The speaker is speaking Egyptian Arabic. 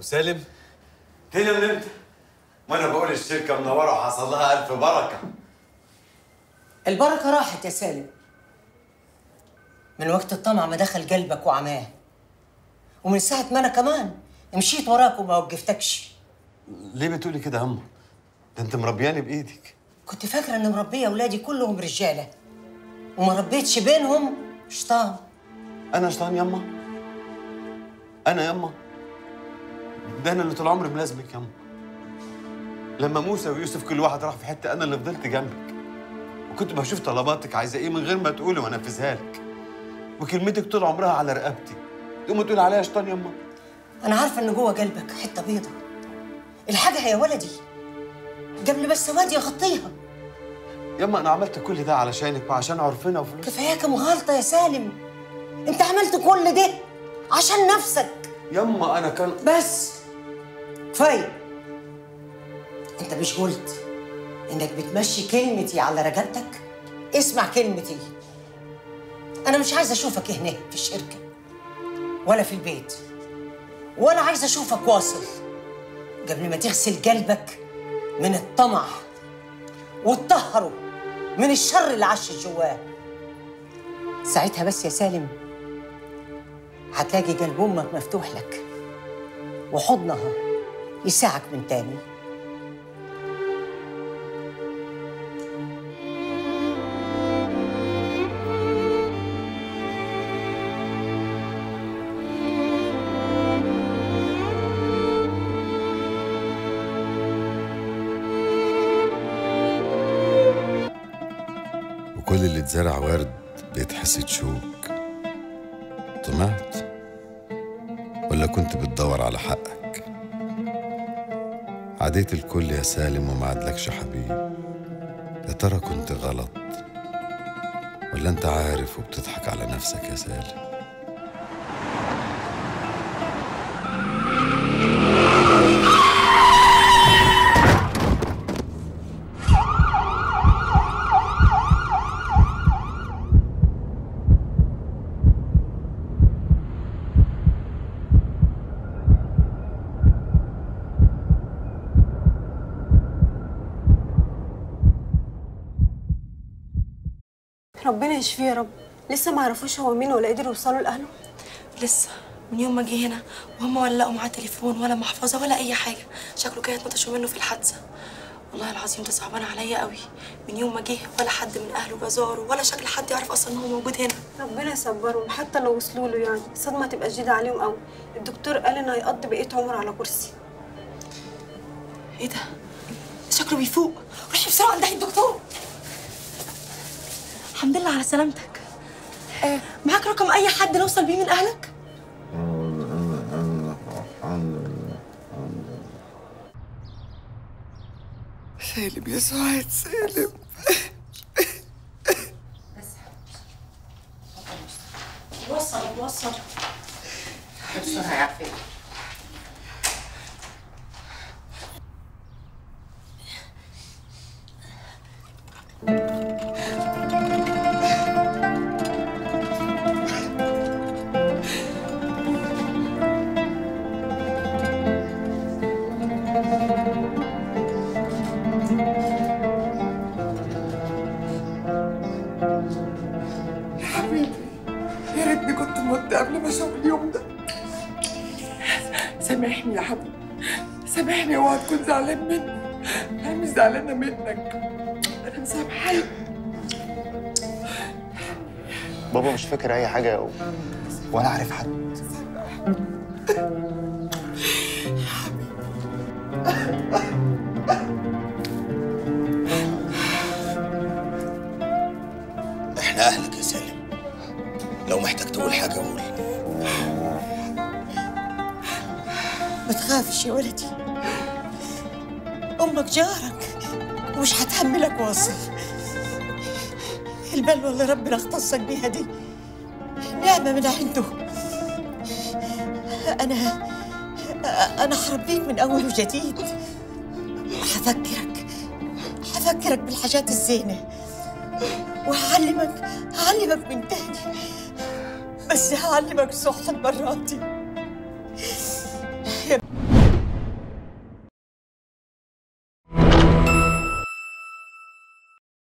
ابو سالم تاني من امتى؟ ما انا بقول الشركه منوره وحصل لها الف بركه البركة راحت يا سالم من وقت الطمع ما دخل قلبك وعماه ومن ساعة ما أنا كمان مشيت وراك وما وقفتكش ليه بتقولي كده يا أما؟ ده انت مربياني بايدك كنت فاكرة إن مربية أولادي كلهم رجالة وما ربيتش بينهم شيطان انا شيطان يما انا يما ده انا اللي طول عمري ملازمك يما لما موسى ويوسف كل واحد راح في حته انا اللي فضلت جنبك وكنت بشوف طلباتك عايزه ايه من غير ما تقولي وانفذها لك وكلمتك طول عمرها على رقبتي تقوم تقول عليها شيطان يما أنا عارفة إن جوه قلبك حتة بيضة الحاجة يا ولدي قبل ما السواد يغطيها يما انا عملت كل ده علشانك وعشان عرفنا وفلوس كفاياك مغالطة يا سالم أنت عملت كل ده عشان نفسك يما انا كان بس كفايه انت مش قلت انك بتمشي كلمتي على رجالتك اسمع كلمتي انا مش عايزه اشوفك هنا في الشركه ولا في البيت ولا عايزه اشوفك واصل قبل ما تغسل قلبك من الطمع وتطهره من الشر اللي عاش جواه ساعتها بس يا سالم هتلاقي قلب امك مفتوح لك وحضنها يساعك من تاني وكل اللي اتزرع ورد بيتحسد شوك طمعت ولا كنت بتدور على حقك عديت الكل يا سالم وما عدلكش حبيب يا ترى كنت غلط ولا انت عارف وبتضحك على نفسك يا سالم ربنا يشفيه يا رب لسه ما عرفوش هو مين ولا قدروا يوصلوا لاهله لسه من يوم ما جه هنا وهم ولا لقوا معاه تليفون ولا محفظه ولا اي حاجه شكله كانت نطشوا منه في الحادثه والله العظيم ده صعبان عليا قوي من يوم ما جه ولا حد من اهله بزاره ولا شكل حد يعرف اصلا ان هو موجود هنا ربنا يصبرهم حتى لو وصلوا له يعني الصدمه تبقى شديده عليهم قوي الدكتور قال انه هيقضي بقيه عمره على كرسي ايه ده شكله بيفوق روحي بسرعه لدحي الدكتور الحمد لله على سلامتك آه معاك رقم اي حد نوصل بيه من اهلك سالم يا سعاد سالم وصل وصل بسرعه يا عفيف يا حبيبي يا ريتني كنت مت قبل ما اشوف اليوم ده سامحني يا حبيبي سامحني اوعى تكون زعلان مني انا مش زعلانه منك انا مسامحاك بابا مش فاكر اي حاجه و... ولا عارف حد احنا اهلك يا سالم لو محتاج تقول حاجه قول ما تخافش يا ولدي امك جارك ومش هتحملك واصل البلوى اللي ربنا اختصك بيها دي نعمه من عنده انا انا هربيك من اول وجديد هفكرك هفكرك بالحاجات الزينه وهعلمك هعلمك من تاني بس هعلمك صح المرة دي يا